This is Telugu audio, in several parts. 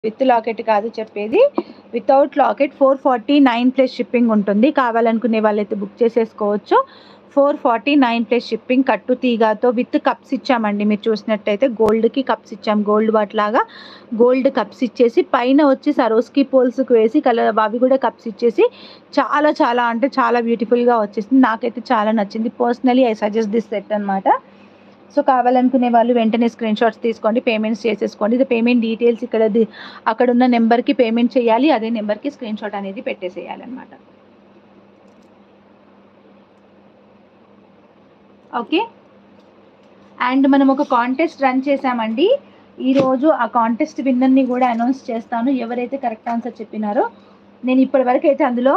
విత్ లాకెట్ కాదు చెప్పేది without locket four forty nine plus shipping ఉంటుంది కావాలనుకునే వాళ్ళైతే బుక్ చేసేసుకోవచ్చు four forty nine plus shipping కట్టు తీగతో విత్ కప్స్ ఇచ్చామండి మీరు చూసినట్టయితే గోల్డ్కి కప్స్ ఇచ్చాం గోల్డ్ వాట్ లాగా గోల్డ్ కప్స్ ఇచ్చేసి పైన వచ్చి సరోస్కి పోల్స్కి వేసి కలర్ అవి కూడా కప్స్ ఇచ్చేసి చాలా చాలా అంటే చాలా బ్యూటిఫుల్గా వచ్చేసింది నాకైతే చాలా నచ్చింది personally I suggest this set అనమాట సో కావాలనుకునే వాళ్ళు వెంటనే స్క్రీన్ షాట్స్ తీసుకోండి పేమెంట్స్ చేసేసుకోండి ఇది పేమెంట్ డీటెయిల్స్ ఇక్కడ ది- అక్కడ ఉన్న నెంబర్కి పేమెంట్ చేయాలి అదే నెంబర్కి స్క్రీన్ షాట్ అనేది పెట్టేసేయాలి అనమాట ఓకే అండ్ మనం ఒక కాంటెస్ట్ రన్ చేసామండి ఈరోజు ఆ కాంటెస్ట్ విన్నర్ని కూడా అనౌన్స్ చేస్తాను ఎవరైతే కరెక్ట్ ఆన్సర్ చెప్పినారో నేను ఇప్పటి వరకు అయితే అందులో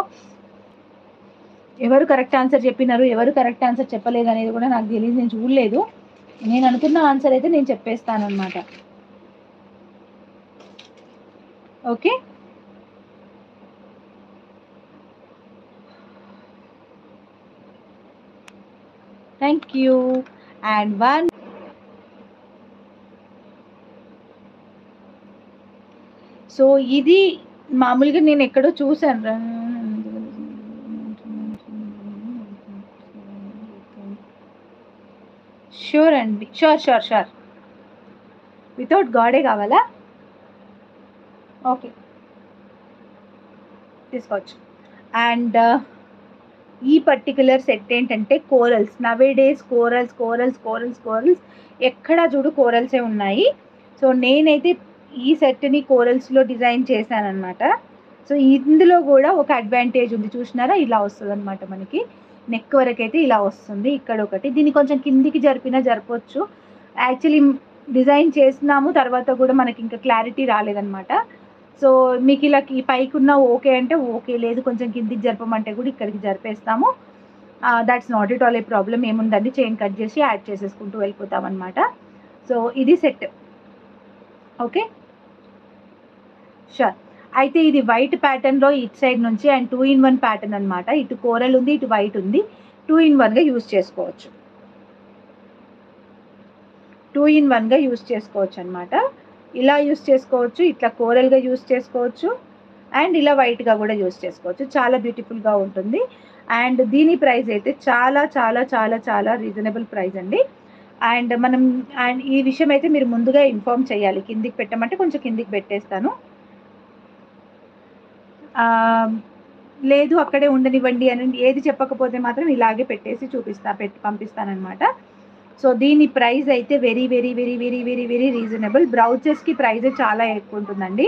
ఎవరు కరెక్ట్ ఆన్సర్ చెప్పినారు ఎవరు కరెక్ట్ ఆన్సర్ చెప్పలేదు అనేది కూడా నాకు తెలియదు నేను చూడలేదు నేను అనుకున్న ఆన్సర్ అయితే నేను చెప్పేస్తాను అనమాట okay thank you and one so ఇది మామూలుగా నేను ఎక్కడో చూసాను షూర్ అండి షూర్ షూర్ షూర్ వితౌట్ గాడే కావాలా ఓకే తీసుకోవచ్చు అండ్ ఈ పర్టికులర్ సెట్ ఏంటంటే కోరల్స్ నవే డేస్ కోరల్స్ కోరల్స్ కోరల్స్ కోరల్స్ ఎక్కడ చూడు కోరల్సే ఉన్నాయి సో నేనైతే ఈ సెట్ని కోరల్స్లో డిజైన్ చేశానన్నమాట సో ఇందులో కూడా ఒక అడ్వాంటేజ్ ఉంది చూసినారా ఇలా వస్తుంది అనమాట మనకి నెక్ వరకు అయితే ఇలా వస్తుంది ఇక్కడ ఒకటి దీన్ని కొంచెం కిందికి జరిపినా జరపవచ్చు యాక్చువల్లీ డిజైన్ చేసినాము తర్వాత కూడా మనకి ఇంకా క్లారిటీ రాలేదన్నమాట సో మీకు ఇలా ఈ పైకి ఉన్న ఓకే అంటే ఓకే లేదు కొంచెం కిందికి జరపమంటే కూడా ఇక్కడికి జరిపేస్తాము that's not it all a problem ఏముందండి చైన్ కట్ చేసి యాడ్ చేసేసుకుంటూ వెళ్ళిపోతాం అనమాట సో ఇది సెట్ ఓకే షూర్ అయితే ఇది వైట్ ప్యాటర్న్లో ఇటు సైడ్ నుంచి and two in one pattern అనమాట ఇటు కోరల్ ఉంది ఇటు వైట్ ఉంది టూ ఇన్ వన్గా యూస్ చేసుకోవచ్చు టూ ఇన్ వన్గా యూస్ చేసుకోవచ్చు అనమాట ఇలా యూస్ చేసుకోవచ్చు ఇట్లా కోరల్గా యూస్ చేసుకోవచ్చు అండ్ ఇలా వైట్గా కూడా యూస్ చేసుకోవచ్చు చాలా బ్యూటిఫుల్గా ఉంటుంది అండ్ దీని ప్రైస్ అయితే చాలా చాలా చాలా చాలా రీజనబుల్ ప్రైస్ అండి అండ్ మనం అండ్ ఈ విషయం అయితే మీరు ముందుగా ఇన్ఫామ్ చేయాలి కిందికి పెట్టమంటే కొంచెం కిందికి పెట్టేస్తాను ఆ, లేదు అక్కడే ఉండనివ్వండి అని ఏది చెప్పకపోతే మాత్రం ఇలాగే పెట్టేసి చూపిస్తా పెట్టి పంపిస్తానమాట సో దీని ప్రైస్ అయితే very very very very very very reasonable బ్రౌచర్స్కి ప్రైస్ చాలా ఎక్కువ ఉంటుందండి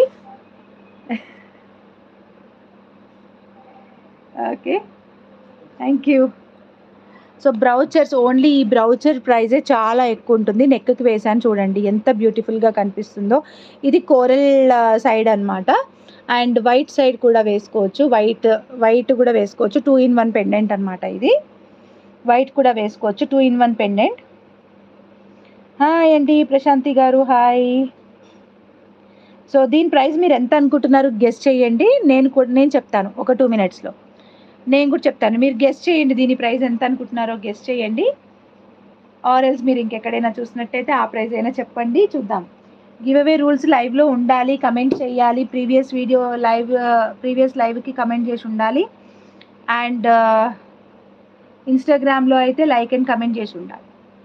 okay thank you so brochures only ఈ బ్రౌచర్ ప్రైజే చాలా ఎక్కువ ఉంటుంది నెక్కి వేసాను చూడండి ఎంత బ్యూటిఫుల్గా కనిపిస్తుందో ఇది కోరల్ సైడ్ అన్నమాట అండ్ వైట్ సైడ్ కూడా వేసుకోవచ్చు వైట్ వైట్ కూడా వేసుకోవచ్చు టూ ఇన్ వన్ పెండెంట్ అనమాట ఇది వైట్ కూడా వేసుకోవచ్చు two in one pendant hi అండి ప్రశాంతి గారు హాయ్ సో దీని ప్రైస్ మీరు ఎంత అనుకుంటున్నారు గెస్ట్ చేయండి నేను కూడా నేను చెప్తాను ఒక టూ మినిట్స్లో నేను కూడా చెప్తాను మీరు గెస్ట్ చేయండి దీని ప్రైస్ ఎంత అనుకుంటున్నారో గెస్ట్ చేయండి ఆర్ ఎల్స్ మీరు ఇంకెక్కడైనా చూసినట్టయితే ఆ ప్రైస్ అయినా చెప్పండి చూద్దాం గివ్ అవే రూల్స్ లైవ్లో ఉండాలి కమెంట్ చేయాలి ప్రీవియస్ వీడియో లైవ్ ప్రీవియస్ లైవ్కి కమెంట్ చేసి ఉండాలి అండ్ ఇన్స్టాగ్రామ్లో అయితే లైక్ అండ్ కమెంట్ చేసి ఉండాలి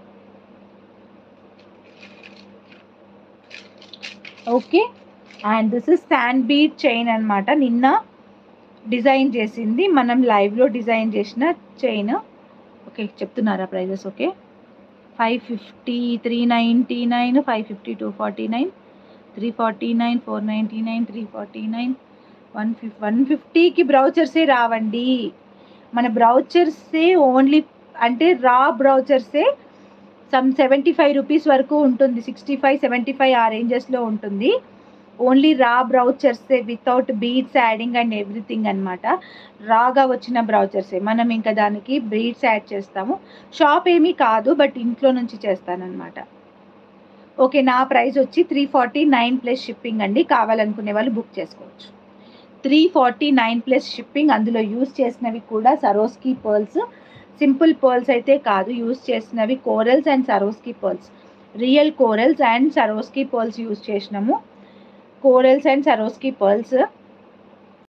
okay and this is sand bead chain అనమాట నిన్న డిజైన్ చేసింది మనం లైవ్లో డిజైన్ చేసిన చైన్ ఓకే చెప్తున్నారా prices okay five fifty three ninety nine five fifty two forty nine three forty nine four ninety nine three forty nine one fif one ఫిఫ్టీకి బ్రౌచర్సే రావండి మన బ్రౌచర్సే ఓన్లీ అంటే రా బ్రౌచర్సే సమ్ సెవెంటీ ఫైవ్ రూపీస్ వరకు ఉంటుంది సిక్స్టీ ఫైవ్ సెవెంటీ ఫైవ్ ఆ రేంజెస్లో ఉంటుంది ఓన్లీ రా బ్రౌచర్సే without beads adding and everything అనమాట రాగా వచ్చిన బ్రౌచర్సే మనం ఇంకా దానికి బీడ్స్ యాడ్ చేస్తాము షాప్ ఏమీ కాదు బట్ ఇంట్లో నుంచి చేస్తానన్నమాట ఓకే నా ప్రైస్ వచ్చి three forty nine plus shipping అండి కావాలనుకునే వాళ్ళు బుక్ చేసుకోవచ్చు three forty nine plus shipping అందులో యూస్ చేసినవి కూడా సరోస్కి పర్ల్స్ సింపుల్ పర్ల్స్ అయితే కాదు యూస్ చేసినవి corals and Swarovski pearls real corals and Swarovski pearls use చేసినాము కోరల్స్ అండ్ సరోస్కి పర్ల్స్